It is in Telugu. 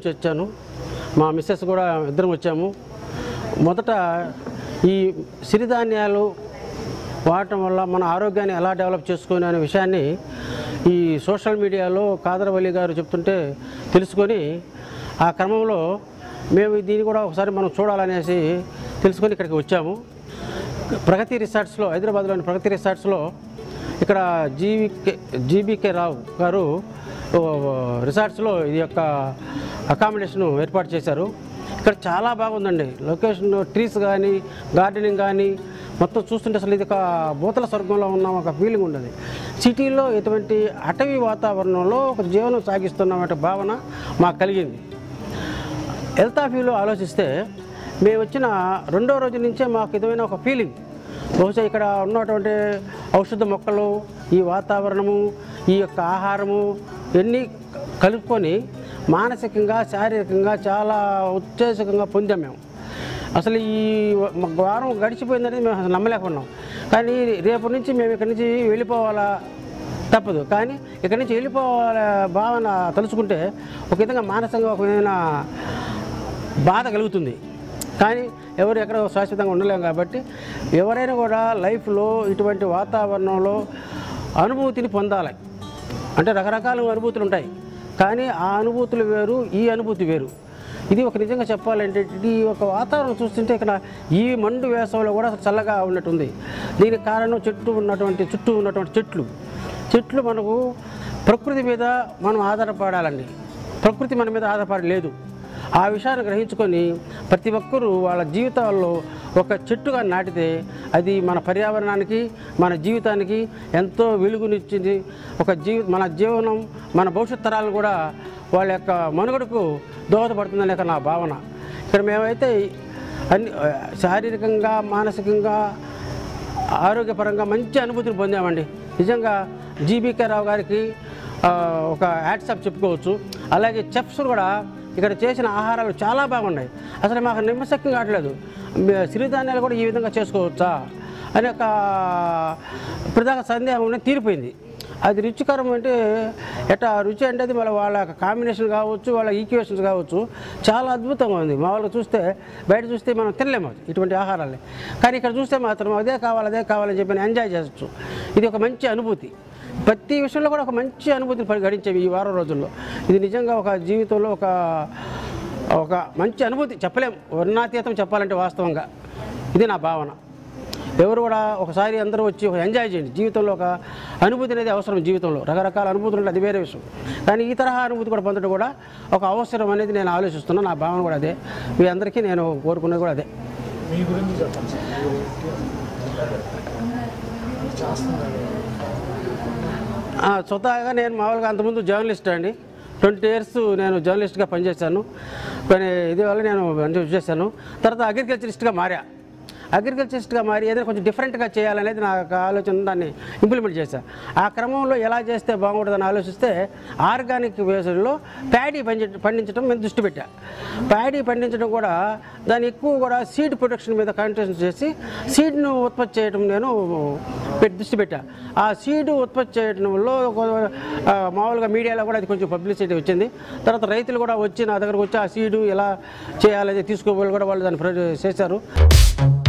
నుంచి వచ్చాను మా మిస్సెస్ కూడా ఇద్దరం వచ్చాము మొదట ఈ సిరిధాన్యాలు వాడటం వల్ల మన ఆరోగ్యాన్ని ఎలా డెవలప్ చేసుకునే అనే విషయాన్ని ఈ సోషల్ మీడియాలో కాదరవల్లి గారు చెప్తుంటే తెలుసుకొని ఆ క్రమంలో మేము దీన్ని కూడా ఒకసారి మనం చూడాలనేసి తెలుసుకొని ఇక్కడికి వచ్చాము ప్రగతి రిసార్ట్స్లో హైదరాబాద్లోని ప్రగతి రిసార్ట్స్లో ఇక్కడ జీవికే జీబీకే రావు గారు ఓ, రిసార్ట్స్లో ఈ యొక్క అకామిడేషన్ ఏర్పాటు చేశారు ఇక్కడ చాలా బాగుందండి లొకేషన్ ట్రీస్ కానీ గార్డెనింగ్ కానీ మొత్తం చూస్తుంటే అసలు ఇది ఒక భూతల స్వర్గంలో ఉన్న ఒక ఫీలింగ్ ఉండదు సిటీలో ఇటువంటి అటవీ వాతావరణంలో ఒక జీవనం సాగిస్తున్న భావన మాకు కలిగింది హెల్త్ ఆఫీలో ఆలోచిస్తే మేము వచ్చిన రెండో రోజు నుంచే మాకు ఇదమైన ఒక ఫీలింగ్ బహుశా ఇక్కడ ఉన్నటువంటి ఔషధ మొక్కలు ఈ వాతావరణము ఈ యొక్క ఆహారము ఇవన్నీ కలుపుకొని మానసికంగా శారీరకంగా చాలా ఉత్తేజకంగా పొందాం మేము అసలు ఈ వ- వారం గడిచిపోయిందని మేము అసలు నమ్మలేకున్నాం కానీ రేపు నుంచి మేము ఇక్కడి నుంచి వెళ్ళిపోవాలా తప్పదు కానీ ఇక్కడి నుంచి వెళ్ళిపోవాల భావన తలుచుకుంటే ఒక విధంగా మానసికంగా ఒక విధమైన బాధ కలుగుతుంది కానీ ఎవరు ఎక్కడ శాశ్వతంగా ఉండలేము కాబట్టి ఎవరైనా కూడా లైఫ్లో ఇటువంటి వాతావరణంలో అనుభూతిని పొందాలి అంటే రకరకాల అనుభూతులు ఉంటాయి కానీ ఆ అనుభూతులు వేరు ఈ అనుభూతి వేరు ఇది ఒక నిజంగా చెప్పాలంటే ఈ ఒక వాతావరణం చూస్తుంటే ఇక్కడ ఈ మండు వేసవిలో కూడా చల్లగా ఉన్నట్టుంది దీనికి కారణం చెట్టు ఉన్నటువంటి చుట్టూ ఉన్నటువంటి చెట్లు చెట్లు మనకు ప్రకృతి మీద మనం ఆధారపడాలండి ప్రకృతి మన మీద ఆధారపడి లేదు ఆ విషయాన్ని గ్రహించుకొని ప్రతి ఒక్కరూ వాళ్ళ జీవితాల్లో ఒక చెట్టుగా నాటితే అది మన పర్యావరణానికి మన జీవితానికి ఎంతో వెలుగునిచ్చింది ఒక జీవి మన జీవనం మన భవిష్యత్ తరాలను కూడా వాళ్ళ యొక్క మనుగడకు దోహదపడుతుందనే నా భావన ఇక్కడ మేమైతే అన్ని ఆ, శారీరకంగా మానసికంగా ఆరోగ్యపరంగా మంచి అనుభూతిని పొందామండి నిజంగా జీబీకే రావు గారికి ఆ, ఒక యాడ్సాప్ చెప్పుకోవచ్చు అలాగే చెఫ్స్ కూడా ఇక్కడ చేసిన ఆహారాలు చాలా బాగున్నాయి అసలు మాకు నిమ్మశక్తి కావట్లేదు మే- సిరిధాన్యాలు కూడా ఈ విధంగా చేసుకోవచ్చా అనే ఒక ప్రధాన సందేహం అనేది తీరిపోయింది అది రుచికరం అంటే ఎట్లా రుచి అంటే అది వాళ్ళ వాళ్ళ కాంబినేషన్ కావచ్చు వాళ్ళ ఈక్వేషన్స్ కావచ్చు చాలా అద్భుతంగా ఉంది మామూలుగా చూస్తే బయట చూస్తే మనం తినలేము అది, ఇటువంటి ఆహారాలు కానీ ఇక్కడ చూస్తే మాత్రం అదే కావాలి అదే కావాలని చెప్పి ఎంజాయ్ చేయొచ్చు ఇది ఒక మంచి అనుభూతి ప్రతి విషయంలో కూడా ఒక మంచి అనుభూతిని పరి- గడించేవి ఈ వారం రోజుల్లో ఇది నిజంగా ఒక జీవితంలో ఒక ఒక మంచి అనుభూతి చెప్పలేం వర్ణాతీతం చెప్పాలంటే వాస్తవంగా ఇది నా భావన ఎవరు కూడా ఒకసారి అందరూ వచ్చి ఒక ఎంజాయ్ చేయండి జీవితంలో ఒక అనుభూతి అనేది అవసరం జీవితంలో రకరకాల అనుభూతులు ఉంటాయి అది వేరే విషయం కానీ ఈ తరహా అనుభూతి కూడా పొందడం కూడా ఒక అవసరం అనేది నేను ఆలోచిస్తున్నాను నా భావన కూడా అదే మీ అందరికీ నేను కోరుకునేది కూడా అదే మీ గురించి చెప్పండి సార్ మీరు చేస్తున్నారు ఆ, స్వతహాగా నేను మామూలుగా అంతకుముందు జర్నలిస్ట్ అండి ట్వంటీ ఇయర్స్ నేను జర్నలిస్ట్గా పనిచేశాను కానీ ఇది వల్ల నేను మంచి చేశాను తర్వాత అగ్రికల్చరిస్ట్గా మారా అగ్రికల్చరిస్ట్గా మారి ఏదైనా కొంచెం డిఫరెంట్గా చేయాలనేది నా యొక్క ఆలోచన దాన్ని ఇంప్లిమెంట్ చేశాను ఆ క్రమంలో ఎలా చేస్తే బాగుంటుందని ఆలోచిస్తే ఆర్గానిక్ వేసవిలో ప్యాడీ పండి పండించడం మీద దృష్టి పెట్టా ప్యాడీ పండించడం కూడా దాన్ని ఎక్కువ కూడా సీడ్ ప్రొడక్షన్ మీద కాన్సన్ట్రేషన్ చేసి సీడ్ను ఉత్పత్తి చేయడం నేను పెట్టి దృష్టి పెట్టా ఆ సీడ్ ఉత్పత్తి చేయడంలో ఒక- ఆ, మామూలుగా మీడియాలో కూడా అది కొంచెం పబ్లిసిటీ వచ్చింది తర్వాత రైతులు కూడా వచ్చి నా దగ్గరకు వచ్చి ఆ సీడు ఎలా చేయాలని తీసుకోవాలి కూడా వాళ్ళు దాన్ని ప్రొ- చేశారు